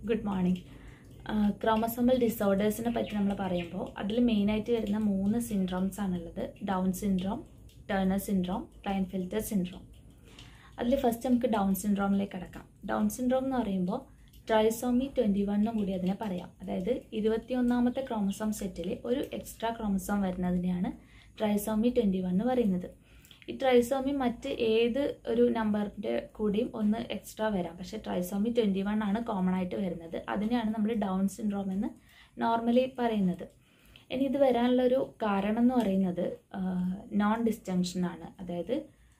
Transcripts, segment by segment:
good morning chromosomal ഡിസോർഡേഴ്സിനെ പറ്റി നമ്മൾ പറയുമ്പോൾ അതിൽ മെയിനായിട്ട് വരുന്ന മൂന്ന് സിൻഡ്രോംസ് ആണുള്ളത് down syndrome Turner syndrome Klinefelter syndrome അതിൽ ഫസ്റ്റ് നമുക്ക് ഡൗൺ സിൻഡ്രോമിലേക്ക് കടക്കാം ഡൗൺ സിൻഡ്രോം എന്ന് പറയുമ്പോൾ ട്രൈസോമി ട്വൻറ്റി വണ്ണും കൂടി അതിനെ പറയാം അതായത് ഇരുപത്തിയൊന്നാമത്തെ ക്രോമസോം സെറ്റിൽ ഒരു എക്സ്ട്രാ ക്രോമസോം വരുന്നതിനെയാണ് ട്രൈസോമി ട്വൻറ്റി വൺ പറയുന്നത് ഈ ട്രൈസോമി മറ്റ് ഏത് ഒരു നമ്പറിൻ്റെ കൂടിയും ഒന്ന് എക്സ്ട്രാ വരാം പക്ഷേ ട്രൈസോമി ട്വൻറ്റി വൺ ആണ് കോമൺ ആയിട്ട് വരുന്നത് അതിനെയാണ് നമ്മൾ ഡൗൺ സിൻഡ്രോം എന്ന് നോർമലി പറയുന്നത് ഇനി ഇത് വരാനുള്ളൊരു കാരണം എന്ന് പറയുന്നത് നോൺ ഡിസ്റ്റങ്ഷൻ ആണ് അതായത്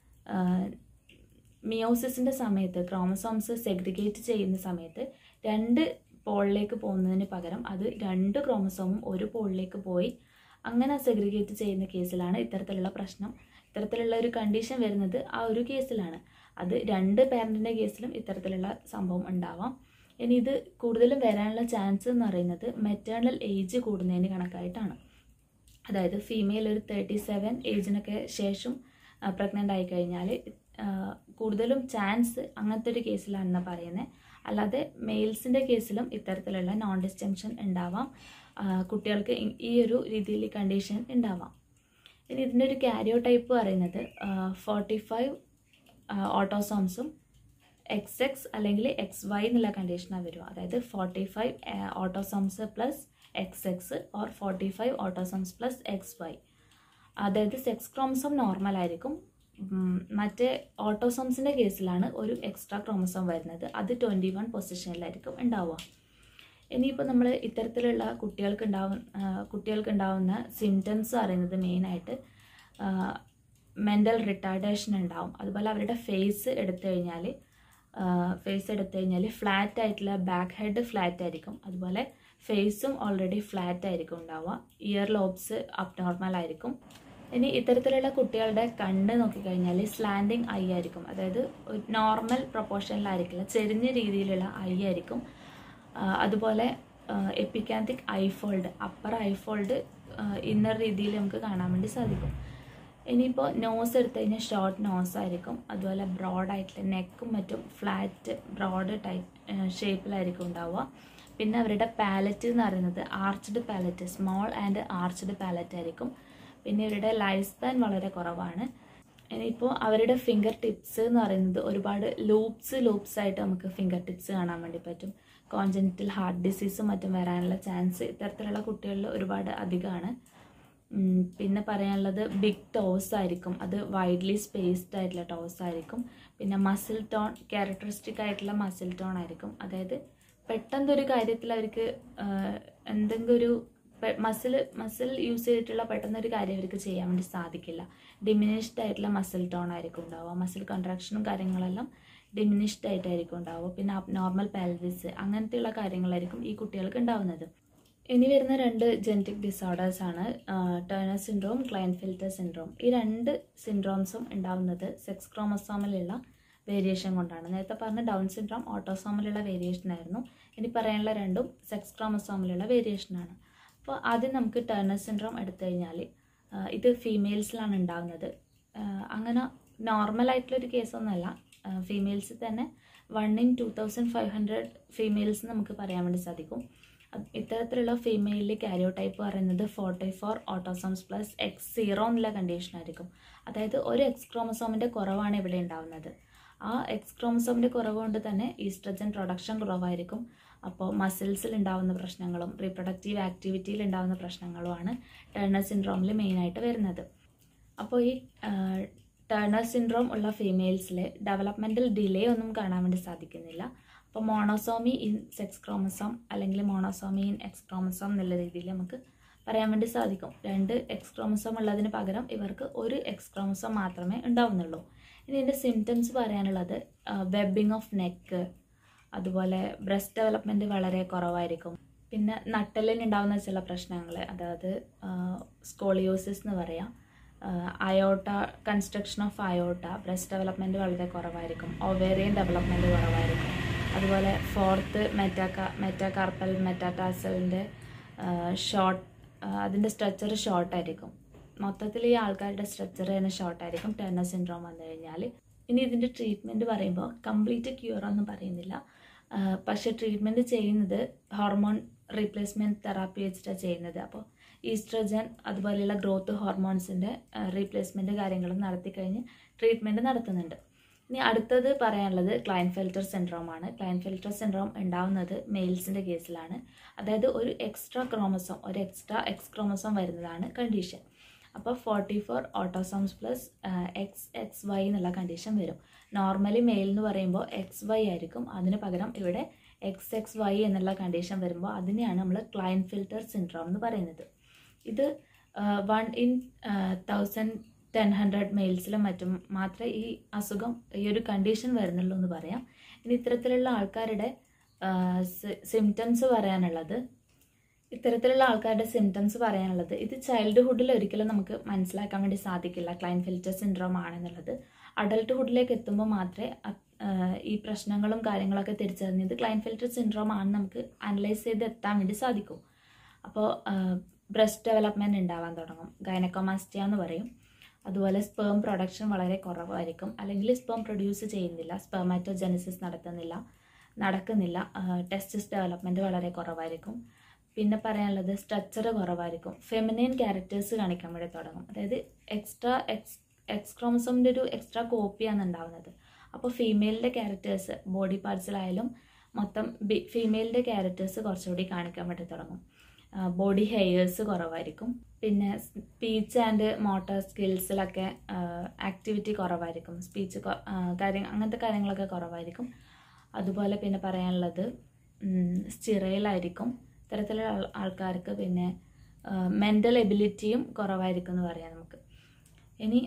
മിയോസിസിൻ്റെ സമയത്ത് ക്രോമസോംസ് സെഗ്രിഗേറ്റ് ചെയ്യുന്ന സമയത്ത് രണ്ട് പോളിലേക്ക് പോകുന്നതിന് പകരം അത് രണ്ട് ക്രോമസോമും ഒരു പോളിലേക്ക് പോയി അങ്ങനെ സെഗ്രിഗേറ്റ് ചെയ്യുന്ന കേസിലാണ് ഇത്തരത്തിലുള്ള പ്രശ്നം ഇത്തരത്തിലുള്ള ഒരു കണ്ടീഷൻ വരുന്നത് ആ ഒരു കേസിലാണ് അത് രണ്ട് പേരൻറ്റിൻ്റെ കേസിലും ഇത്തരത്തിലുള്ള സംഭവം ഉണ്ടാവാം ഇനി ഇത് കൂടുതലും വരാനുള്ള ചാൻസ് എന്ന് പറയുന്നത് മെറ്റേണൽ ഏജ് കൂടുന്നതിന് കണക്കായിട്ടാണ് അതായത് ഫീമെയിൽ ഒരു തേർട്ടി സെവൻ ഏജിനൊക്കെ ശേഷം പ്രഗ്നൻ്റ് ആയി കഴിഞ്ഞാൽ കൂടുതലും ചാൻസ് അങ്ങനത്തെ ഒരു കേസിലാണെന്ന് പറയുന്നത് അല്ലാതെ മെയിൽസിൻ്റെ കേസിലും ഇത്തരത്തിലുള്ള നോൺ ഡിസ്റ്റങ്ഷൻ ഉണ്ടാവാം കുട്ടികൾക്ക് ഈ ഒരു രീതിയിൽ കണ്ടീഷൻ ഉണ്ടാവാം ഇനി ഇതിൻ്റെ ഒരു കാരിയോ ടൈപ്പ് പറയുന്നത് ഫോർട്ടി ഫൈവ് ഓട്ടോസോംസും എക്സ് എക്സ് അല്ലെങ്കിൽ എക്സ് വൈ എന്നുള്ള കണ്ടീഷനാണ് വരും അതായത് forty five autosomes plus X X or forty five autosomes plus X Y അതായത് സെക്സ് ക്രോമസോം നോർമൽ ആയിരിക്കും മറ്റേ ഓട്ടോസോംസിൻ്റെ കേസിലാണ് ഒരു എക്സ്ട്രാ ക്രോമസോം വരുന്നത് അത് ട്വൻറ്റി വൺ പൊസിഷനിലായിരിക്കും ഉണ്ടാവുക ഇനിയിപ്പോൾ നമ്മൾ ഇത്തരത്തിലുള്ള കുട്ടികൾക്ക് ഉണ്ടാവുന്ന കുട്ടികൾക്ക് ഉണ്ടാവുന്ന സിംറ്റംസ് പറയുന്നത് മെയിനായിട്ട് മെൻ്റൽ റിട്ടാർഡേഷൻ ഉണ്ടാവും അതുപോലെ അവരുടെ ഫേസ് എടുത്തു കഴിഞ്ഞാൽ ഫേസ് എടുത്തു കഴിഞ്ഞാൽ ഫ്ലാറ്റ് ആയിട്ടുള്ള ബാക്ക് ഹെഡ് ഫ്ലാറ്റ് ആയിരിക്കും അതുപോലെ ഫേസും ഓൾറെഡി ഫ്ലാറ്റ് ആയിരിക്കും ഉണ്ടാവുക ഇയർ ലോബ്സ് അപ് നോർമൽ ആയിരിക്കും ഇനി ഇത്തരത്തിലുള്ള കുട്ടികളുടെ കണ്ണ് നോക്കിക്കഴിഞ്ഞാൽ സ്ലാൻഡിങ് ഐ ആയിരിക്കും അതായത് ഒരു നോർമൽ പ്രൊപ്പോർഷനിലായിരിക്കില്ല ചെരിഞ്ഞ രീതിയിലുള്ള ഐ ആയിരിക്കും അതുപോലെ epicanthic eye fold upper eye fold inner രീതിയിൽ നമുക്ക് കാണാൻ വേണ്ടി സാധിക്കും ഇനിയിപ്പോൾ നോസ് എടുത്തു കഴിഞ്ഞാൽ ഷോർട്ട് നോസ് ആയിരിക്കും അതുപോലെ ബ്രോഡായിട്ടുള്ള നെക്കും മറ്റും ഫ്ലാറ്റ് ബ്രോഡ് ടൈപ്പ് ഷേപ്പിലായിരിക്കും ഉണ്ടാവുക പിന്നെ അവരുടെ പാലറ്റ് എന്ന് പറയുന്നത് arched palate small and arched palate ആയിരിക്കും പിന്നെ ഇവരുടെ ലൈഫ് സ്പാൻ വളരെ കുറവാണ് ഇനിയിപ്പോൾ അവരുടെ ഫിംഗർ ടിപ്സ് എന്ന് പറയുന്നത് ഒരുപാട് ലൂപ്സ് ലൂപ്സ് ആയിട്ട് നമുക്ക് ഫിംഗർ ടിപ്സ് കാണാൻ വേണ്ടി പറ്റും കോൺജനിറ്റൽ ഹാർട്ട് ഡിസീസും മറ്റും വരാനുള്ള ചാൻസ് ഇത്തരത്തിലുള്ള കുട്ടികളിൽ ഒരുപാട് അധികമാണ് പിന്നെ പറയാനുള്ളത് ബിഗ് ടോസ് ആയിരിക്കും അത് വൈഡ്ലി സ്പേസ്ഡ് ആയിട്ടുള്ള ടോസ് ആയിരിക്കും പിന്നെ മസിൽ ടോൺ ക്യാരക്ടറിസ്റ്റിക് ആയിട്ടുള്ള മസിൽ ടോൺ ആയിരിക്കും അതായത് പെട്ടെന്നൊരു കാര്യത്തിൽ അവർക്ക് എന്തെങ്കിലും ഒരു മസിൽ മസിൽ യൂസ് ചെയ്തിട്ടുള്ള പെട്ടെന്നൊരു കാര്യം അവർക്ക് ചെയ്യാൻ വേണ്ടി സാധിക്കില്ല ഡിമിനിഷ്ഡ് ആയിട്ടുള്ള മസിൽ ടോൺ ആയിരിക്കും ഉണ്ടാവുക മസിൽ കോൺട്രാക്ഷനും കാര്യങ്ങളെല്ലാം ഡിമിനിഷ്ഡ് ആയിട്ടായിരിക്കും ഉണ്ടാവുക പിന്നെ നോർമൽ പാൽവിസ് അങ്ങനത്തെയുള്ള കാര്യങ്ങളായിരിക്കും ഈ കുട്ടികൾക്ക് ഉണ്ടാവുന്നത് ഇനി വരുന്ന രണ്ട് ജനറ്റിക് ഡിസോർഡേഴ്സ് ആണ് ടേണർ സിൻഡ്രോം ക്ലൈൻഫിൽറ്റർ സിൻഡ്രോം ഈ രണ്ട് സിൻഡ്രോംസും ഉണ്ടാവുന്നത് സെക്സ് ക്രോമസോമിലുള്ള വേരിയേഷൻ കൊണ്ടാണ് നേരത്തെ പറഞ്ഞ ഡൗൺ സിൻഡ്രോം ഓട്ടോസോമിലുള്ള വേരിയേഷൻ ആയിരുന്നു ഇനി പറയാനുള്ള രണ്ടും സെക്സ് ക്രോമസോമിലുള്ള വേരിയേഷനാണ് അപ്പോൾ ആദ്യം നമുക്ക് ടേണർ സിൻഡ്രോം എടുത്തു കഴിഞ്ഞാൽ ഇത് ഫീമെയിൽസിലാണ് ഉണ്ടാകുന്നത് അങ്ങനെ നോർമലായിട്ടുള്ളൊരു കേസൊന്നുമല്ല ഫീമെയിൽസിൽ തന്നെ one in two thousand five hundred females നമുക്ക് പറയാൻ വേണ്ടി സാധിക്കും ഇത്തരത്തിലുള്ള ഫീമെയിലിൽ കാരിയോ ടൈപ്പ് പറയുന്നത് forty four autosomes plus X zero എന്നുള്ള കണ്ടീഷൻ ആയിരിക്കും അതായത് ഒരു എക്സ് ക്രോമസോമിൻ്റെ കുറവാണ് ഇവിടെ ഉണ്ടാവുന്നത് ആ എക്സ് ക്രോമസോമിൻ്റെ കുറവ് കൊണ്ട് തന്നെ ഈസ്ട്രജൻ പ്രൊഡക്ഷൻ കുറവായിരിക്കും അപ്പോൾ മസിൽസിൽ ഉണ്ടാകുന്ന പ്രശ്നങ്ങളും റീപ്രൊഡക്റ്റീവ് ആക്ടിവിറ്റിയിൽ ഉണ്ടാകുന്ന പ്രശ്നങ്ങളുമാണ് ടേണർ സിൻഡ്രോമിൽ മെയിനായിട്ട് വരുന്നത് അപ്പോൾ ഈ ടേണർ സിൻഡ്രോം ഉള്ള ഫീമെയിൽസിൽ ഡെവലപ്മെൻറ്റൽ ഡിലേ ഒന്നും കാണാൻ വേണ്ടി സാധിക്കുന്നില്ല അപ്പോൾ മോണോസോമി ഇൻ സെക്സ് ക്രോമസോം അല്ലെങ്കിൽ മോണോസോമി ഇൻ എക്സ് ക്രോമസോം എന്നുള്ള രീതിയിൽ നമുക്ക് പറയാൻ വേണ്ടി സാധിക്കും രണ്ട് എക്സ് ക്രോമസോം ഉള്ളതിന് പകരം ഇവർക്ക് ഒരു എക്സ് ക്രോമസോം മാത്രമേ ഉണ്ടാവുന്നുള്ളൂ ഇനി ഇതിൻ്റെ സിംറ്റംസ് പറയാനുള്ളത് വെബിങ് ഓഫ് നെക്ക് അതുപോലെ ബ്രസ്റ്റ് ഡെവലപ്മെൻറ്റ് വളരെ കുറവായിരിക്കും പിന്നെ നട്ടലിനുണ്ടാകുന്ന ചില പ്രശ്നങ്ങൾ അതായത് സ്കോളിയോസിസ് എന്ന് പറയാം aorta construction of aorta breast development വളരെ കുറവായിരിക്കും ഒവേറിയൻ ഡെവലപ്മെൻറ്റ് കുറവായിരിക്കും അതുപോലെ ഫോർത്ത് മെറ്റാക്ക മെറ്റാകാർപ്പൽ മെറ്റാടാസലിൻ്റെ ഷോർട്ട് അതിൻ്റെ സ്ട്രക്ചർ ഷോർട്ടായിരിക്കും മൊത്തത്തിൽ ഈ ആൾക്കാരുടെ സ്ട്രക്ചർ തന്നെ ഷോർട്ടായിരിക്കും ടെർണർ സിൻഡ്രോം വന്നു കഴിഞ്ഞാൽ ഇനി ഇതിൻ്റെ ട്രീറ്റ്മെൻറ്റ് പറയുമ്പോൾ കംപ്ലീറ്റ് ക്യൂർ ഒന്നും പറയുന്നില്ല പക്ഷേ ട്രീറ്റ്മെൻറ്റ് ചെയ്യുന്നത് ഹോർമോൺ റീപ്ലേസ്മെൻറ്റ് തെറാപ്പി വെച്ചിട്ടാണ് ചെയ്യുന്നത് അപ്പോൾ ഈസ്ട്രജൻ അതുപോലെയുള്ള ഗ്രോത്ത് ഹോർമോൺസിൻ്റെ റീപ്ലേസ്മെൻറ്റ് കാര്യങ്ങളും നടത്തി കഴിഞ്ഞ് ട്രീറ്റ്മെൻറ്റ് നടത്തുന്നുണ്ട് ഇനി അടുത്തത് പറയാനുള്ളത് ക്ലൈൻ ഫെൽറ്റർ സിൻഡ്രോം ആണ് ക്ലൈൻ ഫെൽറ്റർ സിൻഡ്രോം ഉണ്ടാവുന്നത് മെയിൽസിൻ്റെ കേസിലാണ് അതായത് ഒരു എക്സ്ട്രാ ക്രോമസോം ഒരു എക്സ്ട്രാ എക്സ് ക്രോമസോം വരുന്നതാണ് കണ്ടീഷൻ അപ്പോൾ forty four autosomes plus X X Y എന്നുള്ള കണ്ടീഷൻ വരും നോർമലി മെയിൽ എന്ന് പറയുമ്പോൾ എക്സ് വൈ ആയിരിക്കും അതിന് പകരം ഇവിടെ എക്സ് എക്സ് വൈ എന്നുള്ള കണ്ടീഷൻ വരുമ്പോൾ അതിനെയാണ് നമ്മൾ ക്ലൈൻ ഫിൽറ്റർ സിൻഡ്രോം എന്ന് പറയുന്നത് ഇത് one in thousand ten hundred മെയിൽസിലും മറ്റും മാത്രമേ ഈ അസുഖം ഈ ഒരു കണ്ടീഷൻ വരുന്നുള്ളൂ എന്ന് പറയാം ഇനി ഇത്തരത്തിലുള്ള ആൾക്കാരുടെ സിംറ്റംസ് പറയാനുള്ളത് ഇത്തരത്തിലുള്ള ആൾക്കാരുടെ സിംറ്റംസ് പറയാനുള്ളത് ഇത് ചൈൽഡ്ഹുഡിൽ ഒരിക്കലും നമുക്ക് മനസ്സിലാക്കാൻ വേണ്ടി സാധിക്കില്ല ക്ലൈൻ ഫിൽറ്റർ സിൻഡ്രോം ആണെന്നുള്ളത് അഡൾട്ട്ഹുഡിലേക്ക് എത്തുമ്പോൾ മാത്രമേ ഈ പ്രശ്നങ്ങളും കാര്യങ്ങളൊക്കെ തിരിച്ചറിഞ്ഞ് ഇത് ക്ലൈൻ ഫിൽറ്റർ സിൻഡ്രോം ആണെന്ന് നമുക്ക് അനലൈസ് ചെയ്ത് എത്താൻ വേണ്ടി സാധിക്കും അപ്പോൾ ബ്രസ്റ്റ് ഡെവലപ്മെൻറ്റ് ഉണ്ടാവാൻ തുടങ്ങും ഗൈനക്കോമാസ്റ്റിയ എന്ന് പറയും അതുപോലെ സ്പേം പ്രൊഡക്ഷൻ വളരെ കുറവായിരിക്കും അല്ലെങ്കിൽ സ്പേം പ്രൊഡ്യൂസ് ചെയ്യുന്നില്ല സ്പെർമാറ്റോജെനസിസ് നടത്തുന്നില്ല നടക്കുന്നില്ല ടെസ്റ്റസ് ഡെവലപ്മെൻറ്റ് വളരെ കുറവായിരിക്കും പിന്നെ പറയാനുള്ളത് സ്ട്രക്ചർ കുറവായിരിക്കും ഫെമിനൈൻ ക്യാരക്ടേഴ്സ് കാണിക്കാൻ വേണ്ടി തുടങ്ങും അതായത് എക്സ്ട്രാ എക്സ് എക്സ് ക്രോമസോമിൻ്റെ ഒരു എക്സ്ട്രാ കോപ്പിയാണ് ഉണ്ടാവുന്നത് അപ്പോൾ ഫീമെയിലിൻ്റെ ക്യാരക്ടേഴ്സ് ബോഡി പാർട്സിലായാലും മൊത്തം ബി ഫീമെയിലിൻ്റെ ക്യാരക്ടേഴ്സ് കുറച്ചുകൂടി കാണിക്കാൻ വേണ്ടി തുടങ്ങും ബോഡി ഹെയേഴ്സ് കുറവായിരിക്കും പിന്നെ സ്പീച്ച് ആൻഡ് മോട്ടോർ സ്കിൽസിലൊക്കെ ആക്ടിവിറ്റി കുറവായിരിക്കും സ്പീച്ച് കാര്യം അങ്ങനത്തെ കാര്യങ്ങളൊക്കെ കുറവായിരിക്കും അതുപോലെ പിന്നെ പറയാനുള്ളത് സ്റ്റിറയിലായിരിക്കും ഇത്തരത്തിലുള്ള ആൾക്കാർക്ക് പിന്നെ മെൻ്റൽ എബിലിറ്റിയും കുറവായിരിക്കും എന്ന് പറയാം നമുക്ക് ഇനി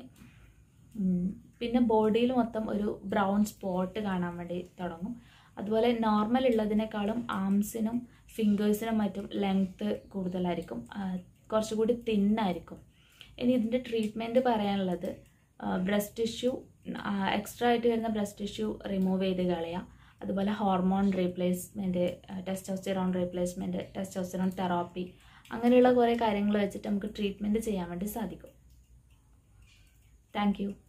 പിന്നെ ബോഡിയിൽ മൊത്തം ഒരു ബ്രൗൺ സ്പോട്ട് കാണാൻ വേണ്ടി തുടങ്ങും അതുപോലെ നോർമൽ ഉള്ളതിനേക്കാളും ആംസിനും ഫിംഗേഴ്സിനും മറ്റും ലെങ്ത്ത് കൂടുതലായിരിക്കും കുറച്ചുകൂടി തിന്നായിരിക്കും ഇനി ഇതിൻ്റെ ട്രീറ്റ്മെൻറ്റ് പറയാനുള്ളത് ബ്രസ്റ്റ് ടിഷ്യൂ എക്സ്ട്രാ ആയിട്ട് വരുന്ന ബ്രസ്റ്റ് ടിഷ്യൂ റിമൂവ് ചെയ്ത് കളയാം അതുപോലെ hormone replacement testosterone replacement testosterone therapy അങ്ങനെയുള്ള കുറേ കാര്യങ്ങൾ വെച്ചിട്ട് നമുക്ക് ട്രീറ്റ്മെൻറ്റ് ചെയ്യാൻ വേണ്ടി സാധിക്കും താങ്ക്